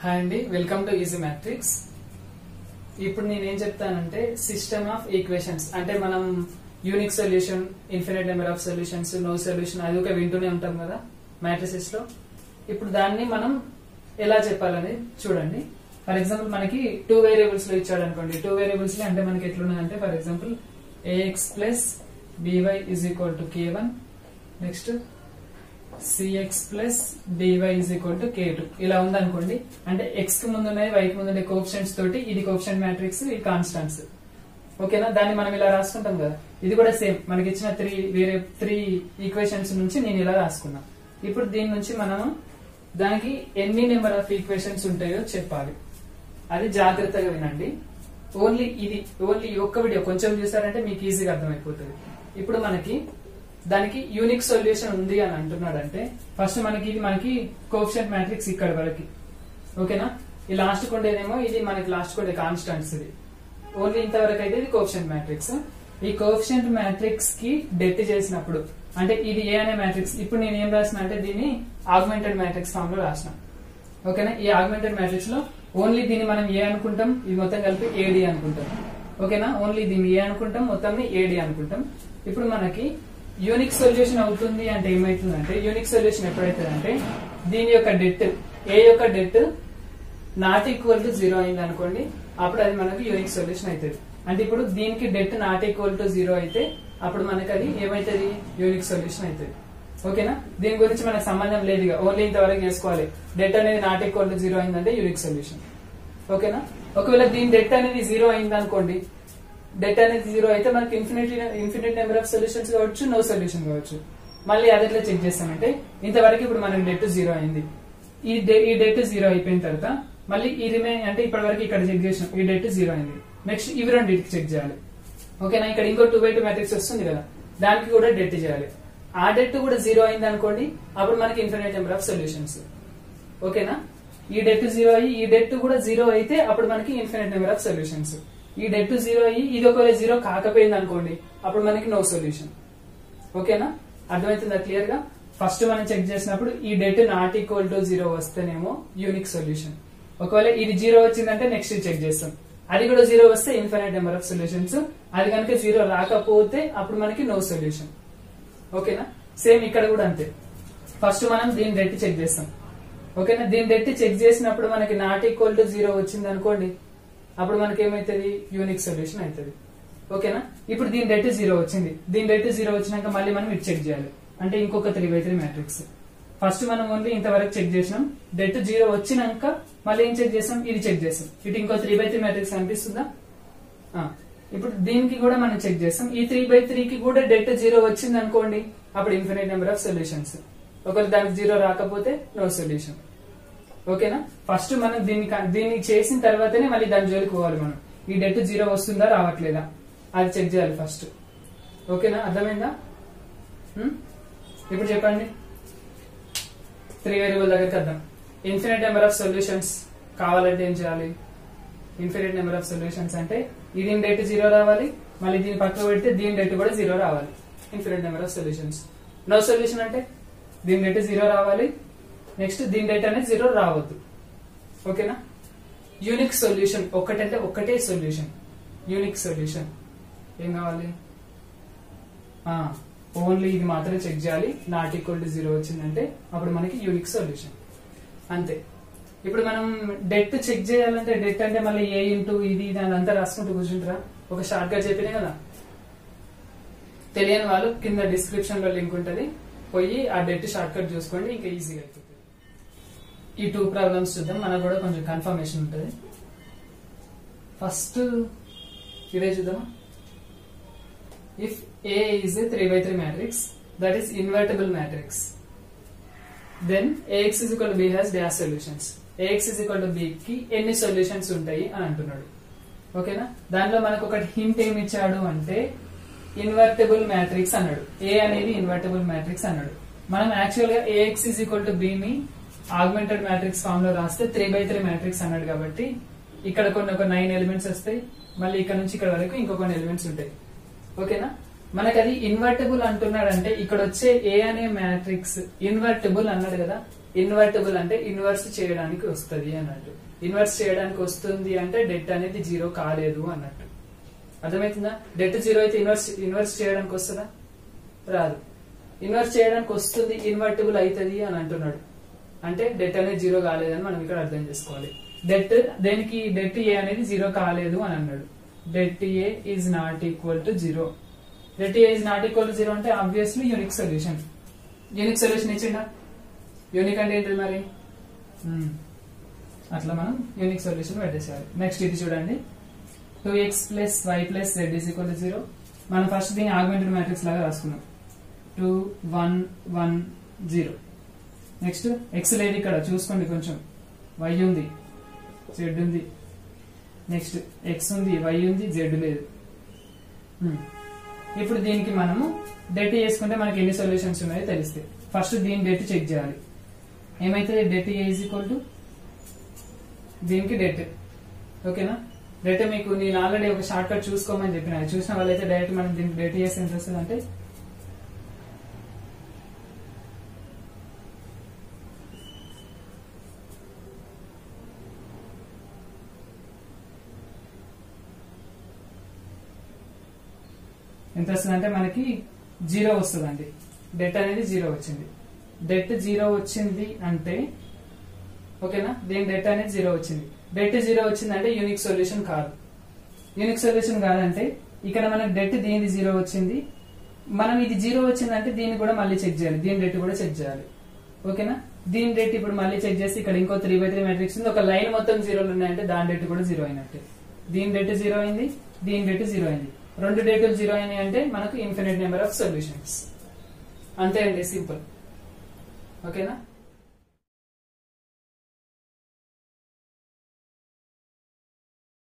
Hi అండి welcome to easy matrix ఇప్పుడు నేనేం చెప్తానంటే సిస్టమ్ ఆఫ్ ఈక్వేషన్స్ అంటే మనం unique solution infinite number of solutions no solution అది ఒక వింటూనే ఉంటాం కదా మ్యాట్రిసెస్ లో ఇప్పుడు దాన్ని మనం ఎలా చెప్పాలని చూడండి ఫర్ ఎగ్జాంపుల్ మనకి టూ వేరియబుల్స్ లో ఇచ్చాడు అనుకోండి టూ వేరియబుల్స్ లో అంటే మనకి ఎట్లున్నదంటే for example A X plus B Y is equal to K one next C X plus D Y is equal to K two ఇలా ఉందనుకోండి అంటే ఎక్స్ కి ముందు ఉన్నాయి వై కి ముందు ఉండే కోప్షన్స్ తోటి ఇది కోప్షన్ మ్యాట్రిక్స్ ఇది కాన్స్టాంట్స్ ఓకేనా దాన్ని మనం ఇలా రాసుకుంటాం కదా ఇది కూడా సేమ్ మనకి ఇచ్చిన త్రీ వేరే త్రీ ఈక్వేషన్స్ నుంచి నేను ఇలా రాసుకున్నా ఇప్పుడు దీని నుంచి మనం దానికి ఎన్ని నెంబర్ ఆఫ్ ఈక్వేషన్స్ ఉంటాయో చెప్పాలి అది జాగ్రత్తగా వినండి ఓన్లీ ఇది ఓన్లీ ఈ ఒక్క వీడియో కొంచెం చూసారంటే మీకు ఈజీగా అర్థమైపోతుంది ఇప్పుడు మనకి దానికి యూనిక్ సొల్యూషన్ ఉంది అని అంటున్నాడంటే ఫస్ట్ మనకి ఇది మనకి కోఫిషియంట్ మ్యాట్రిక్స్ ఇక్కడ వరకు ఓకేనా ఈ లాస్ట్ కొండేదేమో ఇది మనకి లాస్ట్ కొండే కాన్స్టాంట్స్ ఇది ఓన్లీ ఇంతవరకు అయితే ఇది కోఫిషియంట్ మ్యాట్రిక్స్ ఈ కోఫిషియంట్ మ్యాట్రిక్స్ కి డెట్ చేసినప్పుడు అంటే ఇది ఏ అనే మ్యాట్రిక్స్ ఇప్పుడు నేను ఏం రాసిన అంటే దీన్ని ఆగ్మెంటెడ్ మ్యాట్రిక్స్ ఫామ్ లో రాసిన ఓకేనా ఈ ఆగ్మెంటెడ్ మ్యాట్రిక్స్ లో ఓన్లీ దీన్ని మనం ఏ అనుకుంటాం ఇది మొత్తం కలిపి ఏడి అనుకుంటాం ఓకేనా ఓన్లీ దీన్ని ఏ అనుకుంటాం మొత్తం ఏడి అనుకుంటాం ఇప్పుడు మనకి యూనిక్ సొల్యూషన్ అవుతుంది అంటే ఏమైతుందంటే యూనిక్ సొల్యూషన్ ఎప్పుడైతుందంటే దీని యొక్క డెట్ ఏ యొక్క det not equal to zero అయింది అనుకోండి అప్పుడు అది మనకు యూనిక్ సొల్యూషన్ అవుతుంది అంటే ఇప్పుడు దీనికి det not equal to zero అయితే అప్పుడు మనకి అది ఏమైతుంది యూనిక్ సొల్యూషన్ అవుతుంది ఓకేనా దీని గురించి మనకు సంబంధం లేదు ఇక ఓన్లీ ఇంతవరకు చేసుకోవాలి డెట్ అనేది నాట్ ఈక్వల్ టు జీరో అయిందంటే యూనిక్ సొల్యూషన్ ఓకేనా ఒకవేళ దీని డెట్ అనేది జీరో అయింది అనుకోండి డెట్ అనేది జీరో అయితే మనకి infinite infinite number of solutions కావచ్చు నో సొల్యూషన్ కావచ్చు మళ్ళీ అది ఎట్లా చెక్ చేస్తామంటే ఇంతవరకు ఇప్పుడు మనకి డెట్ జీరో అయింది ఈ డే- ఈ డెట్ జీరో అయిపోయిన తర్వాత మళ్ళీ ఈ రిమైన్ అంటే ఇప్పటి వరకు ఇక్కడ చెక్ చేసాం ఈ డెట్ జీరో అయింది నెక్స్ట్ ఇవి రెండింటికి చెక్ చేయాలి ఓకేనా ఇక్కడ ఇంకో టూ బై టూ మ్యాట్రిక్స్ వస్తుంది కదా దానికి కూడా డెట్ చేయాలి ఆ డెట్ కూడా జీరో అయింది అనుకోండి అప్పుడు మనకి ఇన్ఫినిట్ నెంబర్ ఆఫ్ సొల్యూషన్స్ ఓకేనా ఈ డెట్ జీరో అయ్యి ఈ డెట్ కూడా జీరో అయితే అప్పుడు మనకి ఇన్ఫినిట్ నెంబర్ ఆఫ్ సొల్యూషన్స్ ఈ డెట్ జీరో అయ్యి ఇది ఒకవేళ జీరో కాకపోయింది అనుకోండి అప్పుడు మనకి నో సొల్యూషన్ ఓకేనా అర్థమవుతుందా క్లియర్ గా ఫస్ట్ మనం చెక్ చేసినప్పుడు ఈ det not equal to zero వస్తేనేమో యూనిక్ సొల్యూషన్ ఒకవేళ ఇది జీరో వచ్చిందంటే నెక్స్ట్ చెక్ చేస్తాం అది కూడా జీరో వస్తే ఇన్ఫినిట్ నెంబర్ ఆఫ్ సొల్యూషన్స్ అది కనుక జీరో రాకపోతే అప్పుడు మనకి నో సొల్యూషన్ ఓకేనా సేమ్ ఇక్కడ కూడా అంతే ఫస్ట్ మనం దీని డెట్ చెక్ చేస్తాం ఓకేనా దీని డెట్ చెక్ చేసినప్పుడు మనకి నాట్ ఈక్వల్ టు జీరో వచ్చింది అనుకోండి అప్పుడు మనకి ఏమైతుంది యూనిక్ సొల్యూషన్ అవుతుంది ఓకేనా ఇప్పుడు దీని డెట్ జీరో వచ్చింది దీని డెట్ జీరో వచ్చినాక మళ్ళీ మనం ఇది చెక్ చేయాలి అంటే ఇంకొక three by three matrix first మనం ఓన్లీ ఇంతవరకు చెక్ చేసినాం డెట్ జీరో వచ్చినాక మళ్ళీ ఏం చెక్ చేసాం ఇది చెక్ చేసాం ఇటు ఇంకో త్రీ బై త్రీ మ్యాట్రిక్స్ అనిపిస్తుందా ఆ, ఇప్పుడు దీనికి కూడా మనం చెక్ చేస్తాం ఈ త్రీ బై త్రీకి కూడా డెట్ జీరో వచ్చింది అనుకోండి అప్పుడు ఇన్ఫినిట్ నెంబర్ ఆఫ్ సొల్యూషన్స్ ఒకవేళ దానికి జీరో రాకపోతే నో సొల్యూషన్ ఓకేనా ఫస్ట్ మనం దీన్ని క- దీన్ని చేసిన తర్వాతనే మళ్ళీ దాని జోలికి పోవాలి మనం ఈ డెట్ జీరో వస్తుందా రావట్లేదా అది చెక్ చేయాలి ఫస్ట్ ఓకేనా అర్థమైందా హ్మ్? ఇప్పుడు చెప్పండి త్రీ వేరియబుల్ దగ్గరికి వద్దాం ఇన్ఫినిట్ నెంబర్ ఆఫ్ సొల్యూషన్స్ కావాలంటే ఏం చేయాలి ఇన్ఫినిట్ నెంబర్ ఆఫ్ సొల్యూషన్స్ అంటే ఈ దీని డేట్ జీరో రావాలి మళ్ళీ దీని పక్కన పెడితే దీని డేట్ కూడా జీరో రావాలి infinite number of solutions no solution అంటే దీని డేట్ జీరో రావాలి నెక్స్ట్ దీని డేట్ అనేది జీరో రావద్దు ఓకేనా యూనిక్ సొల్యూషన్ ఒక్కటంటే ఒక్కటే సొల్యూషన్ యూనిక్ సొల్యూషన్ ఏం కావాలి ఓన్లీ ఇది మాత్రమే చెక్ చేయాలి నాట్ ఈక్వల్ టు జీరో వచ్చిందంటే అప్పుడు మనకి యూనిక్ సొల్యూషన్ అంతే ఇప్పుడు మనం డెట్ చెక్ చేయాలంటే డెట్ అంటే మళ్ళీ ఏ ఇంటూ ఇది ఇది అదంతా రాసుకుంటూ కూర్చుంటారా ఒక షార్ట్ కట్ చెప్పినా కదా తెలియని వాళ్ళు కింద డిస్క్రిప్షన్ లో లింక్ ఉంటది పోయి ఆ డెట్ షార్ట్ కట్ చూసుకోండి ఇంకా ఈజీగా అయిపోతుంది ఈ టూ ప్రాబ్లమ్స్ చూద్దాం మనకు కూడా కొంచెం కన్ఫర్మేషన్ ఉంటుంది ఫస్ట్ ఇదే చూద్దామా if A is a 3 by 3 matrix that is invertible matrix then AX is equal to B has dash solutions AX is equal to B కి ఎన్ని సొల్యూషన్స్ ఉంటాయి అని అంటున్నాడు ఓకేనా దానిలో మనకు ఒకటి హింట్ ఏమి ఇచ్చాడు అంటే ఇన్వర్టబుల్ మ్యాట్రిక్స్ అన్నాడు ఏ అనేది ఇన్వర్టబుల్ మ్యాట్రిక్స్ అన్నాడు మనం యాక్చువల్ గా A X is equal to B ని ఆగ్మెంటెడ్ మ్యాట్రిక్స్ ఫామ్ లో రాస్తే త్రీ బై త్రీ మ్యాట్రిక్స్ అన్నాడు కాబట్టి ఇక్కడ కొన్ని ఒక నైన్ ఎలిమెంట్స్ వస్తాయి మళ్ళీ ఇక్కడ నుంచి ఇక్కడ వరకు ఇంకో కొన్ని ఎలిమెంట్స్ ఉంటాయి ఓకేనా మనకి అది ఇన్వర్టబుల్ అంటున్నాడంటే ఇక్కడ వచ్చే ఏ అనే మ్యాట్రిక్స్ ఇన్వర్టబుల్ అన్నాడు కదా ఇన్వర్టబుల్ అంటే ఇన్వర్స్ చేయడానికి వస్తుంది అన్నట్టు ఇన్వర్స్ చేయడానికి వస్తుంది అంటే డెట్ అనేది జీరో కాలేదు అన్నట్టు అర్థమవుతుందా డెట్ జీరో అయితే ఇన్వర్స్ ఇన్వర్స్ చేయడానికి వస్తుందా రాదు ఇన్వర్స్ చేయడానికి వస్తుంది ఇన్వర్టబుల్ అవుతుంది అని అంటున్నాడు అంటే డెట్ అనేది జీరో కాలేదని మనం ఇక్కడ అర్థం చేసుకోవాలి డెట్ దేనికి డెట్ ఏ అనేది జీరో కాలేదు అని అన్నాడు det A is not equal to zero det A is not equal to zero అంటే obviously unique solution unique solution ఇచ్చిండా యూనిక్ అంటే ఏంటి మరి Hmm. అట్లా మనం యూనిక్ సొల్యూషన్ పెట్టేసేయాలి నెక్స్ట్ ఇది చూడండి two X plus Y plus Z is equal to zero మనం ఫస్ట్ దీన్ని ఆగ్మెంటెడ్ మ్యాట్రిక్స్ లాగా రాసుకున్నాం two one one zero next X లేదు ఇక్కడ చూసుకోండి కొంచెం వై ఉంది జెడ్ ఉంది నెక్స్ట్ ఎక్స్ ఉంది వై ఉంది జెడ్ లేదు Hmm. ఇప్పుడు దీనికి మనము డెట్ చేసుకుంటే మనకి ఎన్ని సొల్యూషన్స్ ఉన్నాయో తెలుస్తాయి ఫస్ట్ దీని డెట్ చెక్ చేయాలి ఏమైతుంది డెట్ ఈజ్ ఈక్వల్ టు దీనికి డెట్ ఓకేనా డెట్ మీకు నేను ఆల్రెడీ ఒక షార్ట్ కట్ చూసుకోమని చెప్పిన అది చూసిన వాళ్ళైతే డైరెక్ట్ మనం దీనికి డెట్ చేస్తే ఎంత వస్తుంది అంటే ఎంత వస్తుంది అంటే మనకి జీరో వస్తుందండి డెట్ అనేది జీరో వచ్చింది డెట్ జీరో వచ్చింది అంటే ఓకేనా దీని డెట్ అనేది జీరో వచ్చింది డెట్ జీరో వచ్చింది అంటే యూనిక్ సొల్యూషన్ కాదు యూనిక్ సొల్యూషన్ కాదంటే ఇక్కడ మనకి డెట్ దీనిది జీరో వచ్చింది మనం ఇది జీరో వచ్చిందంటే దీన్ని కూడా మళ్ళీ చెక్ చేయాలి దీని డెట్ కూడా చెక్ చేయాలి ఓకేనా దీని డెట్ ఇప్పుడు మళ్ళీ చెక్ చేసి ఇక్కడ ఇంకో త్రీ బై త్రీ మెట్రిక్స్ ఉంది ఒక లైన్ మొత్తం జీరోలు ఉన్నాయంటే దాని డెట్ కూడా జీరో అయినట్టే దీని డెట్ జీరో అయింది దీని డెట్ జీరో అయింది రెండు డేటులు జీరో అయినాయి అంటే మనకు ఇన్ఫినిట్ నెంబర్ ఆఫ్ సొల్యూషన్స్ అంతే అండి సింపుల్ ఓకేనా